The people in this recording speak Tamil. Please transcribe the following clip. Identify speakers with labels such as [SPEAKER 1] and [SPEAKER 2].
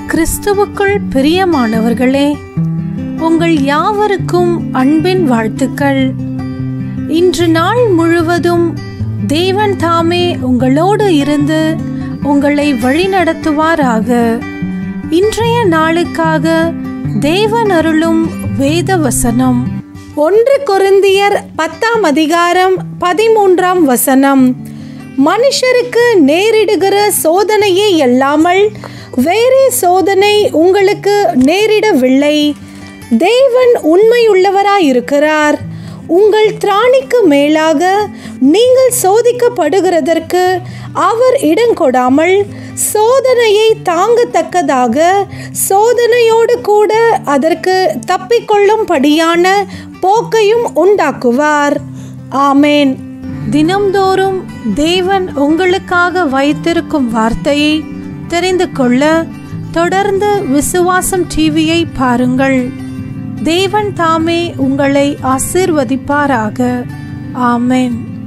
[SPEAKER 1] கிறிஸ்துவுக்குள் பிரியமானவர்களே உங்கள் யாவருக்கும் அன்பின் வாழ்த்துக்கள் இன்று நாள் முழுவதும் தேவன் தாமே உங்களோடு இருந்து உங்களை வழிநடத்துவாராக இன்றைய நாளுக்காக தேவன் அருளும் வேத வசனம் ஒன்று கொரிந்தியர் பத்தாம் அதிகாரம் பதிமூன்றாம் வசனம் மனுஷருக்கு நேரிடுகிற சோதனையே அல்லாமல் வேறே சோதனை உங்களுக்கு நேரிடவில்லை தேவன் உண்மையுள்ளவராயிருக்கிறார் உங்கள் திராணிக்கு மேலாக நீங்கள் சோதிக்கப்படுகிறதற்கு அவர் இடங்கொடாமல் சோதனையை தாங்கத்தக்கதாக சோதனையோடு கூட அதற்கு தப்பிக்கொள்ளும்படியான போக்கையும் உண்டாக்குவார் ஆமேன் தினம்தோறும் தேவன் உங்களுக்காக வைத்திருக்கும் வார்த்தையை தெரிந்து கொள்ள தொடர்ந்து விசுவாசம் டிவியை பாருங்கள் தேவன் தாமே உங்களை ஆசீர்வதிப்பாராக ஆமென்